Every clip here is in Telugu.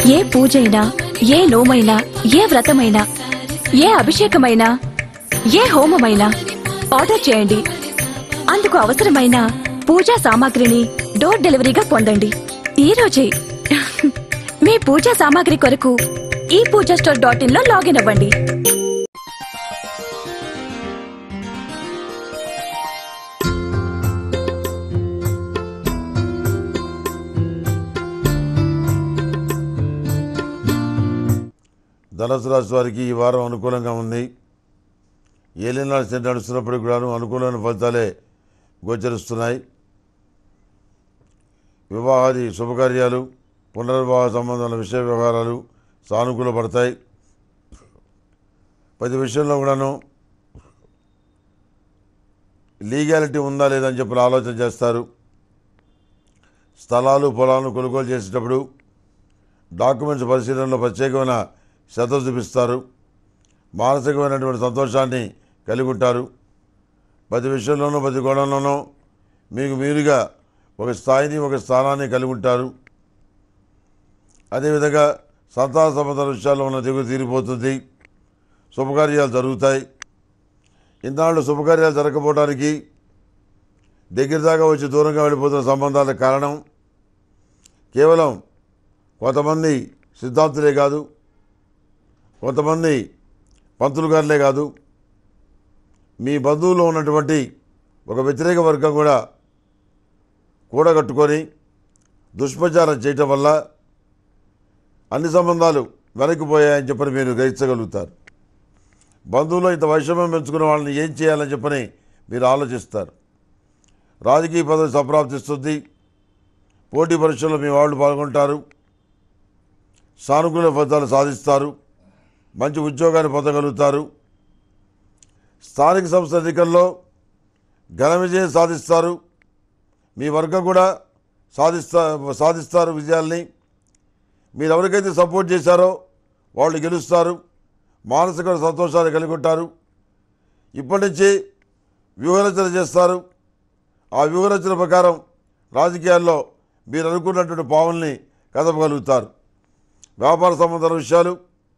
ఏ పూజైనా ఏ నోమైనా ఏ వ్రతమైనా ఏ అభిషేకమైనా ఏ హోమమైనా ఆర్డర్ చేయండి అందుకు అవసరమైన పూజా సామాగ్రిని డోర్ డెలివరీగా పొందండి ఈ రోజే మీ పూజా సామాగ్రి కొరకు ఈ పూజా స్టోర్ డాట్ ఇన్ లో లాగిన్ అవ్వండి ధనుసు రాశి వారికి ఈ వారం అనుకూలంగా ఉంది ఏలినాడు సెంటర్ నడుస్తున్నప్పటికి కూడాను అనుకూలమైన ఫలితాలే గోచరిస్తున్నాయి వివాహాది శుభకార్యాలు పునర్వివాహ సంబంధాల విషయ వ్యవహారాలు సానుకూల పడతాయి ప్రతి విషయంలో కూడాను లీగాలిటీ ఉందా లేదా అని చెప్పి ఆలోచన చేస్తారు స్థలాలు పొలాలను కొనుగోలు చేసేటప్పుడు డాక్యుమెంట్స్ పరిశీలనలో ప్రత్యేకమైన శ్రద్ధ చూపిస్తారు మానసికమైనటువంటి సంతోషాన్ని కలిగి ఉంటారు ప్రతి విషయంలోనూ ప్రతి కోణంలోనూ మీకు మీరుగా ఒక స్థాయిని ఒక స్థానాన్ని కలిగి ఉంటారు అదేవిధంగా సంతాన సంబంధాల విషయాల్లో ఉన్న దిగులు తీరిపోతుంది శుభకార్యాలు జరుగుతాయి ఇన్నాళ్ళు శుభకార్యాలు జరగకపోవడానికి దగ్గర దాకా వచ్చి దూరంగా వెళ్ళిపోతున్న సంబంధాలకు కారణం కేవలం కొంతమంది సిద్ధాంతులే కాదు కొంతమంది పంతులు గారులే కాదు మీ బంధువుల్లో ఉన్నటువంటి ఒక వ్యతిరేక వర్గం కూడా కూడగట్టుకొని దుష్ప్రచారం చేయటం వల్ల అన్ని సంబంధాలు వెనక్కిపోయాయని చెప్పని మీరు గ్రహించగలుగుతారు బంధువులో ఇంత వైషమ్యం పెంచుకున్న వాళ్ళని ఏం చేయాలని చెప్పని మీరు ఆలోచిస్తారు రాజకీయ పదవి సంప్రాప్తిస్తుంది పోటీ పరీక్షల్లో మీ వాళ్ళు పాల్గొంటారు సానుకూల ఫలితాలు సాధిస్తారు మంచి ఉద్యోగాన్ని పొందగలుగుతారు స్థానిక సంస్థ ఎన్నికల్లో ఘన విజయం సాధిస్తారు మీ వర్గం కూడా సాధిస్తా సాధిస్తారు విజయాల్ని మీరు ఎవరికైతే సపోర్ట్ చేశారో వాళ్ళు గెలుస్తారు మానసిక సంతోషాన్ని కలిగి ఉంటారు ఇప్పటి నుంచి వ్యూహరచన చేస్తారు ఆ వ్యూహరచన ప్రకారం రాజకీయాల్లో మీరు అనుకున్నటువంటి పావుల్ని కదపగలుగుతారు వ్యాపార సంబంధాల విషయాలు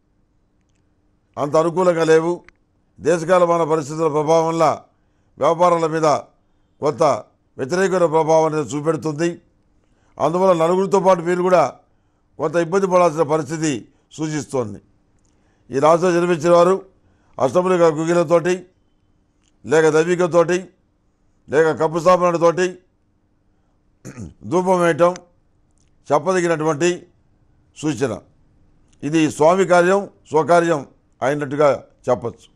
అంత అనుకూలంగా లేవు దేశకాలమాన పరిస్థితుల ప్రభావం వల్ల వ్యాపారాల మీద కొంత వ్యతిరేకమైన ప్రభావం అనేది చూపెడుతుంది అందువల్ల నలుగురితో పాటు మీరు కూడా కొంత ఇబ్బంది పడాల్సిన పరిస్థితి సూచిస్తోంది ఈ రాష్ట్రం జన్మించిన వారు అష్టములుగా గుగిలతోటి లేక దైవికతోటి లేక కప్పు స్థాపనతోటి ధూపం వేయటం చెప్పదగినటువంటి సూచన ఇది స్వామి కార్యం స్వకార్యం అయినట్టుగా చెప్పచ్చు